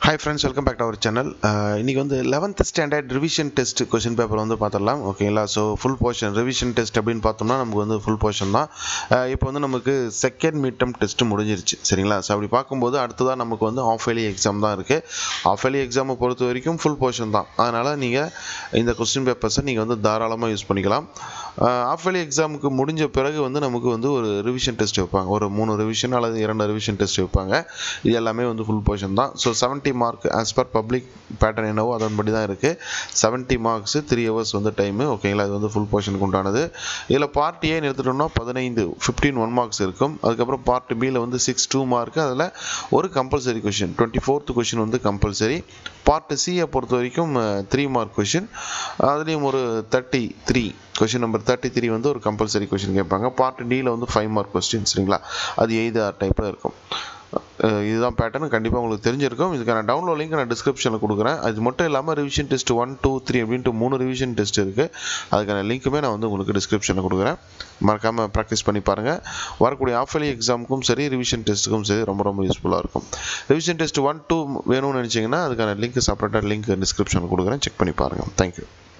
hi friends welcome back to our channel இன்றைக்கி வந்து eleventh standard revision test question paper வந்து பார்த்துடலாம் ஓகேங்களா so full portion revision test அப்படின்னு பார்த்தோம்னா நமக்கு வந்து ஃபுல் போர்ஷன் தான் அஹ் இப்போ வந்து நமக்கு செகண்ட் மீட்டம் டெஸ்ட் முடிஞ்சிருச்சு சரிங்களா ஸோ அப்படி பார்க்கும்போது அடுத்ததாக நமக்கு வந்து ஆஃப் இயர்லி எக்ஸாம் தான் இருக்குது ஆஃப் இயர்லி எக்ஸாமை பொறுத்த வரைக்கும் ஃபுல் போர்ஷன் தான் அதனால் நீங்கள் இந்த கொஸ்டின் பேப்பர்ஸை நீங்கள் வந்து தாராளமாக யூஸ் பண்ணிக்கலாம் ஆஃப் இயர்லி எக்ஸாமுக்கு முடிஞ்ச பிறகு வந்து நமக்கு வந்து ஒரு ரிவிஷன் டெஸ்ட் வைப்பாங்க ஒரு மூணு ரிவிஷன் அல்லது இரண்டு ரிவிஷன் டெஸ்ட் வைப்பாங்க இது எல்லாமே வந்து ஃபுல் போர்ஷன் தான் so seventy mark as per public pattern என்னவோ அதன்படி தான் இருக்குது செவன்ட்டி மார்க்ஸு த்ரீ ஹவர்ஸ் வந்து டைமு ஓகேங்களா இது வந்து ஃபுல் போர்ஷனுக்கு உண்டானது இதில் பார்ட் ஏன்னு எடுத்துட்டோம்னா பதினைந்து ஃபிஃப்டீன் ஒன் மார்க்ஸ் இருக்கும் அதுக்கப்புறம் பார்ட் பியில் வந்து சிக்ஸ் டூ மார்க் அதில் ஒரு compulsory question twenty fourth question வந்து கம்பல்சரி பார்ட் சியை பொறுத்த வரைக்கும் த்ரீ மார்க் கொஷின் அதுலேயும் ஒரு thirty three question number thirty three வந்து ஒரு கம்பல்சரி கொஷின் கேட்பாங்க பார்ட் டியில் வந்து ஃபைவ் மார்க் கொஸ்டின் சரிங்களா அது எய்து ஆர் டைப்பில் இருக்கும் அஹ் இதுதான் பேட்டர்ன் கண்டிப்பாக உங்களுக்கு தெரிஞ்சிருக்கும் இதுக்கான டவுன்லோட் லிங்க் நான் டிஸ்கிரிப்ஷனில் கொடுக்குறேன் அது மட்டும் இல்லாமல் revision test one two three அப்படின்ட்டு மூணு ரிவிஷன் டெஸ்ட் இருக்குது அதுக்கான லிங்க்குமே நான் வந்து உங்களுக்கு டிஸ்கிரிப்ஷனில் கொடுக்குறேன் மறக்காமல் ப்ராக்டிஸ் பண்ணி பாருங்கள் வரக்கூடிய ஆஃபலி எக்ஸாமுக்கும் சரி ரிவிஷன் டெஸ்ட்டுக்கும் சரி ரொம்ப ரொம்ப யூஸ்ஃபுல்லாக இருக்கும் ரிவிஷன் டெஸ்ட் ஒன் டூ வேணும்னு நினச்சிங்கன்னா அதுக்கான லிங்க் செப்பரேட்டாக லிங்க் டிஸ்கிரிப்ஷனில் கொடுக்குறேன் செக் பண்ணி பாருங்கள் தேங்க்யூ